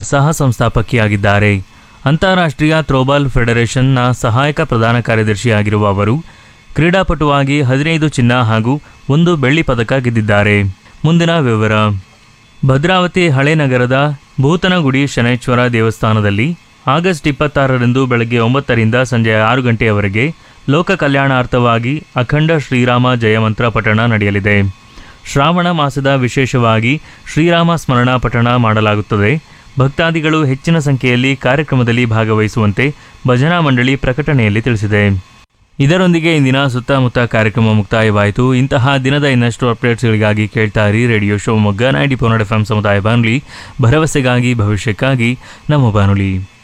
ಸಹ ಸಂಸ್ಥಾಪಕಿಯಾಗಿದ್ದಾರೆ ಅಂತಾರಾಷ್ಟ್ರೀಯ ಥ್ರೋಬಾಲ್ ಫೆಡರೇಷನ್ನ ಸಹಾಯಕ ಪ್ರಧಾನ ಕಾರ್ಯದರ್ಶಿಯಾಗಿರುವ ಅವರು ಕ್ರೀಡಾಪಟುವಾಗಿ ಹದಿನೈದು ಚಿನ್ನ ಹಾಗೂ ಒಂದು ಬೆಳ್ಳಿ ಪದಕ ಗೆದ್ದಿದ್ದಾರೆ ಮುಂದಿನ ವಿವರ ಭದ್ರಾವತಿ ಹಳೆ ನಗರದ ಭೂತನಗುಡಿ ಶನೈಶ್ವರ ದೇವಸ್ಥಾನದಲ್ಲಿ ಆಗಸ್ಟ್ ಇಪ್ಪತ್ತಾರರಂದು ಬೆಳಗ್ಗೆ ಒಂಬತ್ತರಿಂದ ಸಂಜೆ ಆರು ಗಂಟೆಯವರೆಗೆ ಲೋಕ ಕಲ್ಯಾಣಾರ್ಥವಾಗಿ ಅಖಂಡ ಶ್ರೀರಾಮ ಜಯಮಂತ್ರ ಪಠಣ ನಡೆಯಲಿದೆ ಶ್ರಾವಣ ಮಾಸದ ವಿಶೇಷವಾಗಿ ಶ್ರೀರಾಮ ಸ್ಮರಣ ಪಠಣ ಮಾಡಲಾಗುತ್ತದೆ ಭಕ್ತಾದಿಗಳು ಹೆಚ್ಚಿನ ಸಂಖ್ಯೆಯಲ್ಲಿ ಕಾರ್ಯಕ್ರಮದಲ್ಲಿ ಭಾಗವಹಿಸುವಂತೆ ಭಜನಾ ಮಂಡಳಿ ಪ್ರಕಟಣೆಯಲ್ಲಿ ತಿಳಿಸಿದೆ ಇದರೊಂದಿಗೆ ಇಂದಿನ ಸುತ್ತಮುತ್ತ ಕಾರ್ಯಕ್ರಮ ಮುಕ್ತಾಯವಾಯಿತು ಇಂತಹ ದಿನದ ಇನ್ನಷ್ಟು ಅಪ್ಡೇಟ್ಸ್ಗಳಿಗಾಗಿ ಕೇಳ್ತಾ ಇರಿ radio Shivamogga ninety four F M ಸಮುದಾಯ ಬಾನುಲಿ ಭರವಸೆಗಾಗಿ ಭವಿಷ್ಯಕ್ಕಾಗಿ ನಮ್ಮ ಬಾನುಲಿ